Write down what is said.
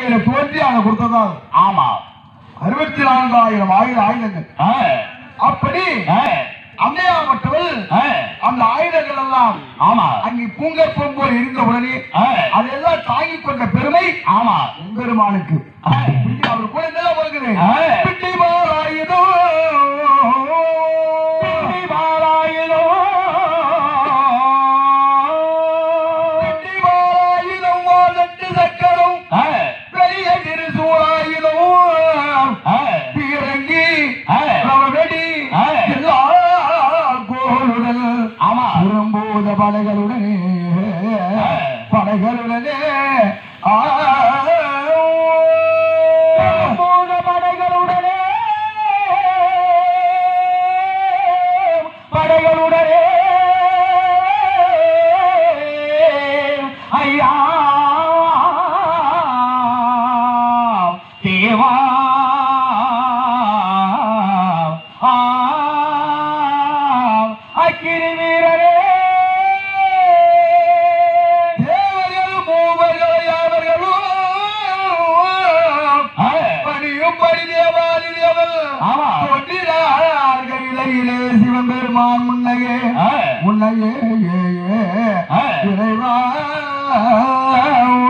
பூமியில தோன்றி அதை கொடுத்ததால் ஆமா அறுபத்தி நான்காயிரம் ஆயிரம் ஆயுதங்கள் ஆ, அப்படி ஆ, அம்மையாவட்டவள் ஆ, அந்த ஆயுதங்கள் எல்லாம் ஆமா அங்கே பூங்கற்பம் போல் இருந்த உடனே ஆ, அதெல்லாம் தாங்கிக் கொண்ட பெருமை ஆமா பெருமானுக்கு ஆ, அவர் கூட என்னெல்லாம் வருகிறது ஆ. பிட்டி மாறாயுதோ பிடி பாராயிலோ. பிட்டி மாறாயுதம் வாழட்டு சக்கரம் ஆ, பெரிய திருசூழாயுதம் ஆ, பீரங்கி ஆ, ரவவெடி ஆ. எல்லா கோளுடன் ஆமா விரும்புத படைகளுடனே படைகளுடனே ஆ மூல படைகளுடனே படைகளுடனே ஐயா தேவா ஆ, அக்கினி வீரரே தேவர்கள் மூவர்கள் யாவர்களும் ஆ, பணியும் படி தேவாதி தேவன் ஆமா. தொட்டினார்கள் இலையிலே சிவபெருமான் முன்னையே ஆ, முன்னையே ஏ, ஏ, ஆ. இறைவா